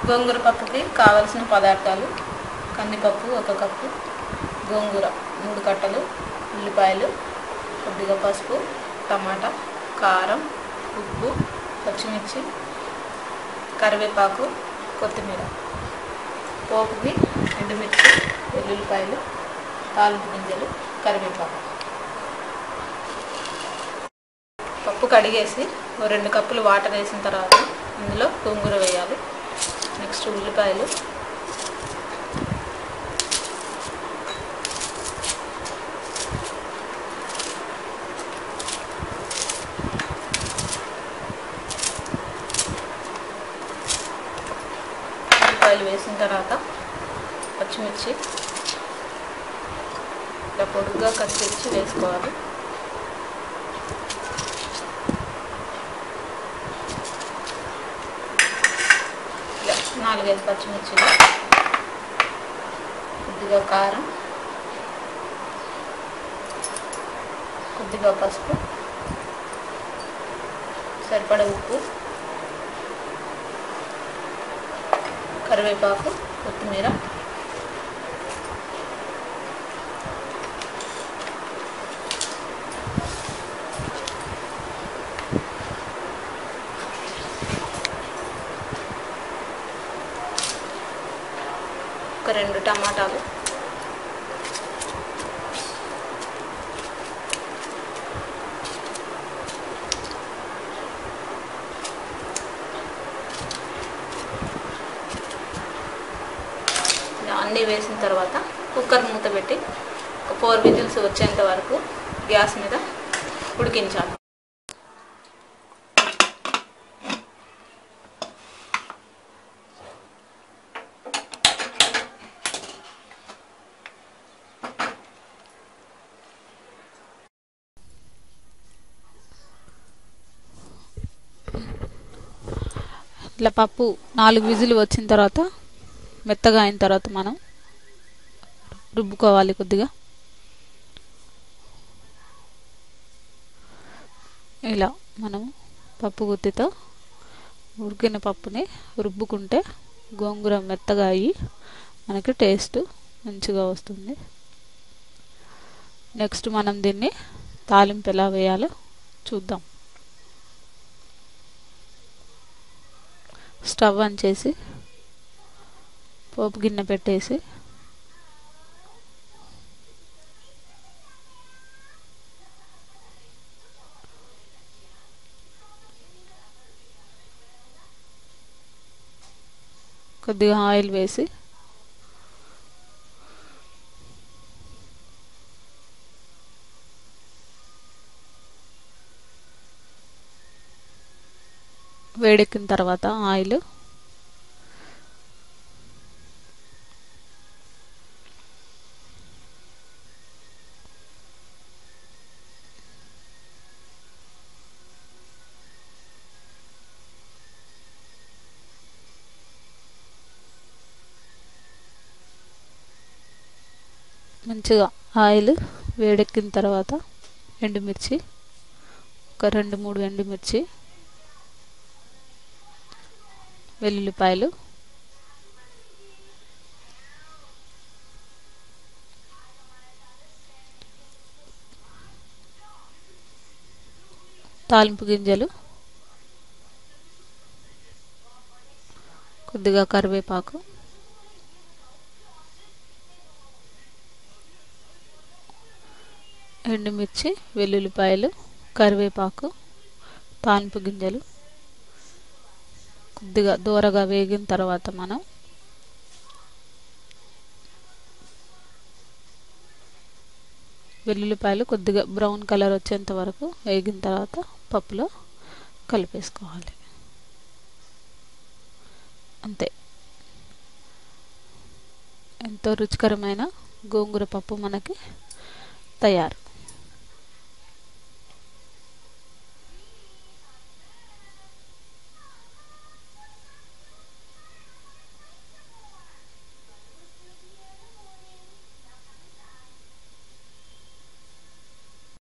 గోంగూర పప్పుకి కావలసిన పదార్థాలు కందిపప్పు ఒక కప్పు గోంగూర మూడు కట్టలు ఉల్లిపాయలు కొద్దిగా పసుపు టమాటా కారం ఉప్పు పచ్చిమిర్చి కరివేపాకు కొత్తిమీర పోపుకి ఎండుమిర్చి వెల్లుల్లిపాయలు తాలింపు గింజలు కరివేపాకు పప్పు కడిగేసి ఓ రెండు కప్పులు వాటర్ వేసిన తర్వాత ఇందులో గోంగూర వేయాలి నెక్స్ట్ ఉల్లిపాయలు ఉల్లిపాయలు వేసిన తర్వాత పచ్చిమిర్చి ఇలా పొడుగ్గా కట్ చేసి వేసుకోవాలి ఇలా నాలుగైదు పచ్చిమిర్చిలు కొద్దిగా కారం కొద్దిగా పసుపు సరిపడ ఉప్పు కరివేపాకు కొత్తిమీర ఒక రెండు టమాటాలు ఇలా అన్నీ వేసిన తర్వాత కుక్కర్ మూత పెట్టి ఒక ఫోర్ విజిల్స్ వచ్చేంత వరకు గ్యాస్ మీద ఉడికించాలి ఇట్లా పప్పు నాలుగు విజిల్ వచ్చిన తర్వాత మెత్తగా అయిన తర్వాత మనం రుబ్బుకోవాలి కొద్దిగా ఇలా మనం పప్పు గుత్తితో ఉడికిన పప్పుని రుబ్బుకుంటే గోంగూర మెత్తగా అయ్యి మనకి టేస్ట్ మంచిగా వస్తుంది నెక్స్ట్ మనం దీన్ని తాలింపు ఎలా వేయాలో చూద్దాం స్టవ్ ఆన్ చేసి పోపు గిన్నె పెట్టేసి కొద్దిగా ఆయిల్ వేసి వేడెక్కిన తర్వాత ఆయిల్ మంచిగా ఆయిల్ వేడెక్కిన తర్వాత ఎండుమిర్చి ఒక రెండు మూడు ఎండుమిర్చి వెల్లుల్లిపాయలు తాలింపు గింజలు కొద్దిగా కరివేపాకు ఎండుమిర్చి వెల్లుల్లిపాయలు కరివేపాకు తాలింపు గింజలు కొద్దిగా దూరగా వేగిన తర్వాత మనం వెల్లుల్లిపాయలు కొద్దిగా బ్రౌన్ కలర్ వచ్చేంత వరకు వేగిన తర్వాత పప్పులో కలిపేసుకోవాలి అంతే ఎంతో రుచికరమైన గోంగూర పప్పు మనకి తయారు